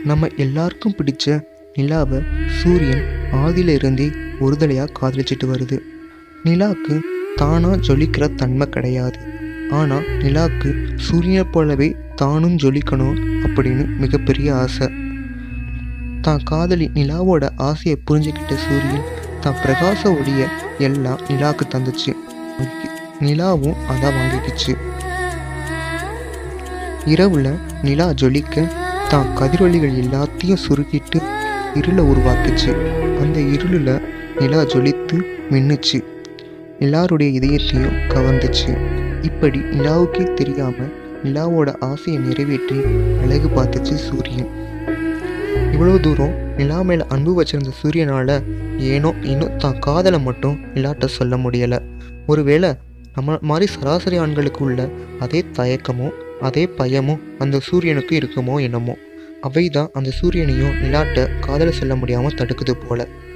நம்ம எல்லாருக்கும் பிடிச்ச நிலாவை சூரியன் ஆதியில இருந்தே ஒருதலையாக காதலிச்சிட்டு வருது நிலாவுக்கு தானாக ஜொலிக்கிற தன்மை கிடையாது ஆனால் நிலாவுக்கு சூரியனை போலவே தானும் ஜொலிக்கணும் அப்படின்னு மிகப்பெரிய ஆசை தான் காதலி நிலாவோட ஆசையை புரிஞ்சுக்கிட்ட சூரியன் தான் பிரகாச ஒளிய எல்லாம் நிலாவுக்கு தந்துச்சு நிலாவும் அதை வாங்கிக்கிச்சு இரவுல நிலா ஜொலிக்க தான் கதிரொளிகள் எல்லாத்தையும் சுருக்கிட்டு இருளை உருவாக்குச்சு அந்த இருளில் நிலா ஜொலித்து மின்னுச்சு எல்லாருடைய இதயத்தையும் கவர்ந்துச்சு இப்படி நிலாவுக்கே தெரியாம நிலாவோட ஆசையை நிறைவேற்றி அழகு பார்த்துச்சு சூரியன் இவ்வளோ தூரம் நிலா மேல அன்பு வச்சிருந்த சூரியனால ஏனோ இன்னும் தான் காதலை மட்டும் நிலாட்ட சொல்ல முடியல ஒருவேளை நம்ம மாதிரி சராசரி ஆண்களுக்கு உள்ள அதே தயக்கமும் அதே பயமும் அந்த சூரியனுக்கு இருக்குமோ என்னமோ அவை தான் அந்த சூரியனையும் நிலாட்ட காதலை சொல்ல முடியாமல் தடுக்குது போல